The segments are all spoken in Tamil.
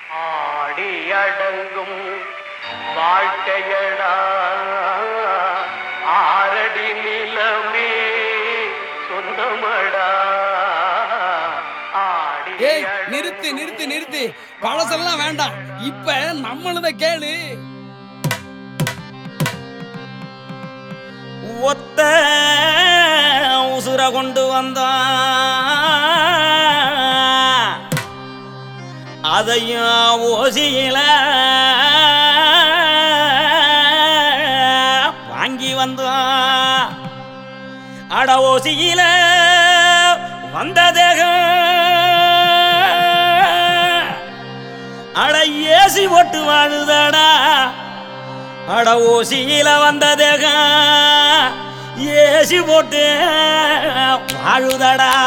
ஆடி அடங்கும் வாழ்க்கையடா ஆரடி நிலமே சொந்தமடா ஆடி ஏய் நிறுத்து நிறுத்து நிறுத்து பழசெல்லாம் வேண்டாம் இப்ப நம்மளத கேளு ஒத்த உசுர கொண்டு வந்தான் அதையும் ஓசியில வாங்கி வந்தான் அட ஓசியில வந்த தேகம் அட ஏசி போட்டு வாழுதடா அட ஓசியில வந்த தேகம் ஏசி போட்டு வாழுதடா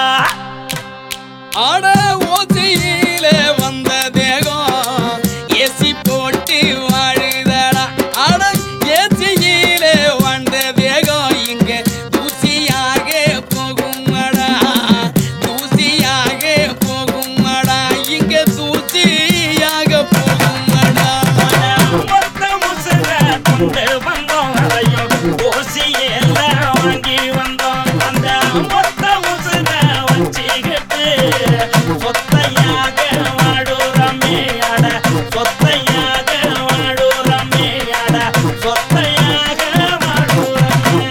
ஆட ஓசையில வந்த தேகம் ஏசி போட்டு வாழுதடா ஆட ஏசியில வந்த தேகம் இங்க தூசியாக போகுமடா தூசியாக போகுமடா இங்க தூசியாக போகுமடா மொத்த முசுர கொண்டு வந்தோம் அதையும் ஓசியில வாங்கி வந்தோம் அந்த மொத்த முசுர வச்சுக்கிட்டு சொத்தையாக வாடுறமே அட சொத்தையாக வாடுறமே அட சொத்தையாக வாடுறமே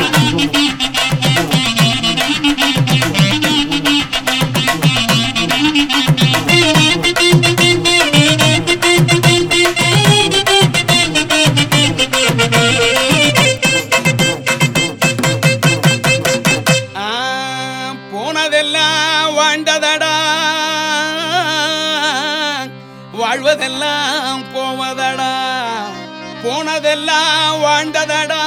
ஆ, போனதெல்லாம் வாழ்ந்ததடா வாழ்வதெல்லாம் போவதடா போனதெல்லாம் வாழ்ந்ததடா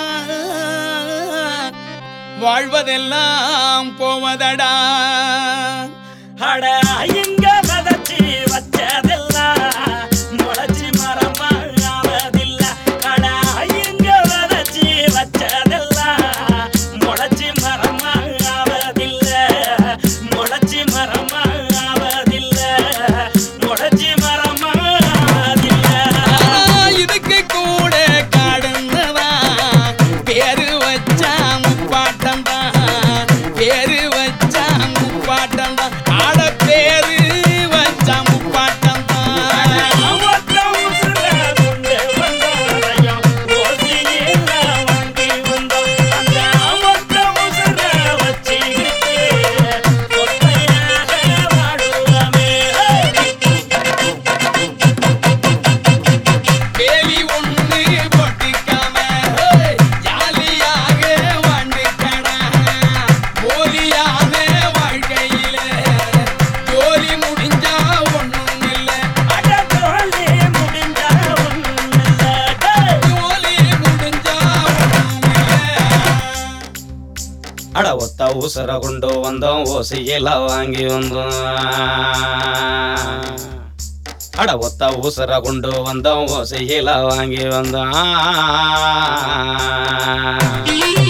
வாழ்வதெல்லாம் போவதடா அட இங்க விதைச்சி வச்சதெல்லாம் முளைச்சி மரமா ஆவதில்ல அட இங்க விதைச்சி வச்சதெல்லாம் முளைச்சி மரமா ஆவதில்ல முளைச்சி மரமா ஆவதில்ல முளைச்சி மரமா ஆவதில்ல ஆனா இதுக்கு கூட காடுன்னதா பேரு வச்சா முப்பாட்டம் தான் பேரு வச்சா முப்பாட்டம் தான் ஆட பேரு வச்சா முப்பாட்டம் தான் ஒத்த உசுர கொண்டு வந்தோரையும் ஓசியில வாங்கி வந்தோம். அந்த ஒத்த உசுர வச்சுக்கிட்டு சொத்தையாக வாழுறமே. வேலி ஒண்ணு போட்டுக்காம ஹே, ஜாலியாக வாழ்ந்துக்கடா போலியான வாழ்க்கையில ஜோலி முடிஞ்சா ஒண்ணும் இல்ல அட தோழி முடிஞ்சா ஒண்ணுமில்ல. டேய். ஜோலி முடிஞ்சா ஒண்ணும் இல்ல அட ஒத்த ஊசர கொண்டு வந்தோம் ஓசையில வாங்கி வந்தோம் அட ஒத்த ஊசர கொண்டு வந்தோம் ஓசையில வாங்கி வந்தோம்